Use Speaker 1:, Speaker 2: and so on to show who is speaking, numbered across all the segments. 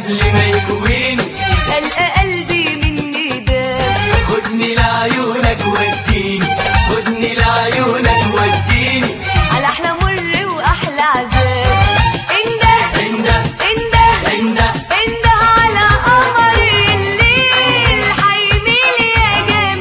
Speaker 1: قبل ما يكويني
Speaker 2: ألقى قلبي من نداك
Speaker 1: خدني لعيونك وديني خدني لعيونك وديني
Speaker 2: على أحلى مر وأحلى عذاب انده
Speaker 1: انده
Speaker 2: انده
Speaker 1: انده
Speaker 2: انده على قمر الليل حيميل يا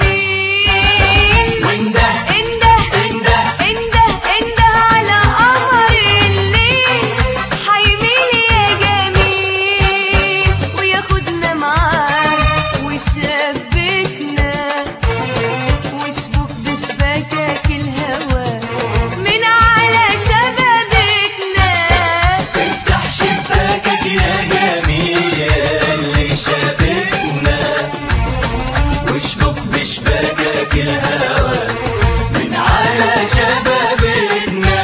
Speaker 2: جميل
Speaker 1: وانده
Speaker 2: انده
Speaker 1: انده
Speaker 2: انده انده على قمر الليل حيميل يا جميل وياخدنا معاه ويشبكنا وشبك بشباكك الهوى من على شبابكنا
Speaker 1: افتح شباكك يا جميل يا اللي شابكنا واشبك بشباكك الهوى من على شبابنا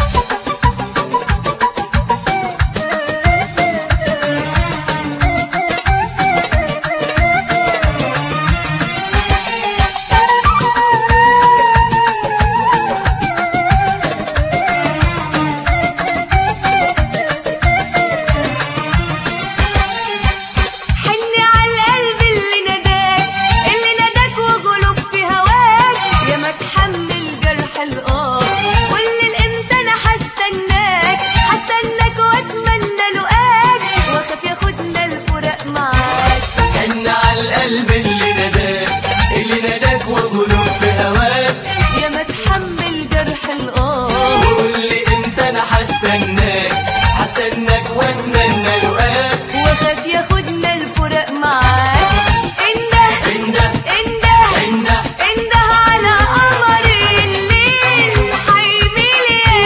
Speaker 2: حني على القلب اللي نداك اللي نداك وغلب في هواك يا ما تحمل جرح القار قول الامتى انا هستناك هستناك واتمنى لقاك واخاف ياخدنا الفراق معاك
Speaker 1: حن على القلب اللي نداك اللي نداك وغلوب في هواك
Speaker 2: يا ما تحمل جرح القار
Speaker 1: وقول لي انت انا هستناك هستناك واتمنى لقاك
Speaker 2: واخاف ياخدنا الفراق معاك انده
Speaker 1: انده
Speaker 2: انده
Speaker 1: انده
Speaker 2: انده على قمر الليل حيميل يا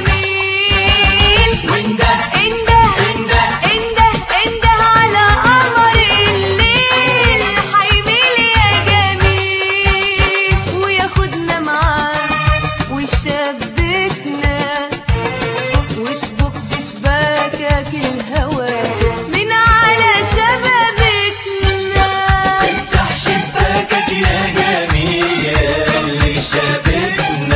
Speaker 2: جميل
Speaker 1: وانده
Speaker 2: انده
Speaker 1: انده
Speaker 2: انده انده على قمر الليل حيميل يا جميل وياخدنا معاه ويشبكنا واشبك بشباكك الهوى من على شبابكنا
Speaker 1: افتح شباكك يا جميل يا اللي شابكنا